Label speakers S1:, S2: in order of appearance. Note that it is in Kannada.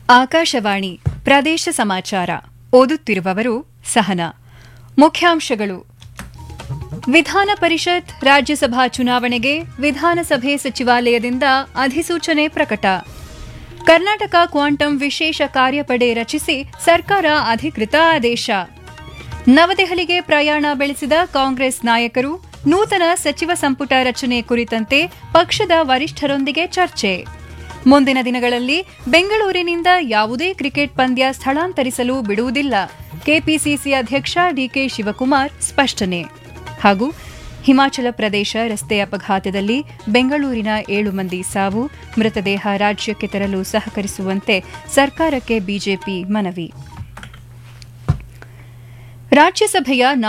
S1: ಆಕಾಶವಾಣಿ ಪ್ರದೇಶ ಸಮಾಚಾರ ಓದುತ್ತಿರುವವರು ಸಹನಾ ಮುಖ್ಯಾಂಶಗಳು ವಿಧಾನ ಪರಿಷತ್ ರಾಜ್ಯಸಭಾ ಚುನಾವಣೆಗೆ ವಿಧಾನಸಭೆ ಸಚಿವಾಲಯದಿಂದ ಅಧಿಸೂಚನೆ ಪ್ರಕಟ ಕರ್ನಾಟಕ ಕ್ವಾಂಟಮ್ ವಿಶೇಷ ಕಾರ್ಯಪಡೆ ರಚಿಸಿ ಸರ್ಕಾರ ಅಧಿಕೃತ ಆದೇಶ ನವದೆಹಲಿಗೆ ಪ್ರಯಾಣ ಬೆಳೆಸಿದ ಕಾಂಗ್ರೆಸ್ ನಾಯಕರು ನೂತನ ಸಚಿವ ಸಂಪುಟ ರಚನೆ ಕುರಿತಂತೆ ಪಕ್ಷದ ವರಿಷ್ಠರೊಂದಿಗೆ ಚರ್ಚೆ ಮುಂದಿನ ದಿನಗಳಲ್ಲಿ ಬೆಂಗಳೂರಿನಿಂದ ಯಾವುದೇ ಕ್ರಿಕೆಟ್ ಪಂದ್ಯ ಸ್ಥಳಾಂತರಿಸಲು ಬಿಡುವುದಿಲ್ಲ ಕೆಪಿಸಿಸಿ ಅಧ್ಯಕ್ಷ ಡಿಕೆ ಶಿವಕುಮಾರ್ ಸ್ಪಷ್ಟನೆ ಹಾಗೂ ಹಿಮಾಚಲ ಪ್ರದೇಶ ರಸ್ತೆ ಅಪಘಾತದಲ್ಲಿ ಬೆಂಗಳೂರಿನ ಏಳು ಮಂದಿ ಸಾವು ಮೃತದೇಹ ರಾಜ್ಯಕ್ಕೆ ತರಲು ಸಹಕರಿಸುವಂತೆ ಸರ್ಕಾರಕ್ಕೆ ಬಿಜೆಪಿ ಮನವಿ ರಾಜ್ಯಸಭೆಯ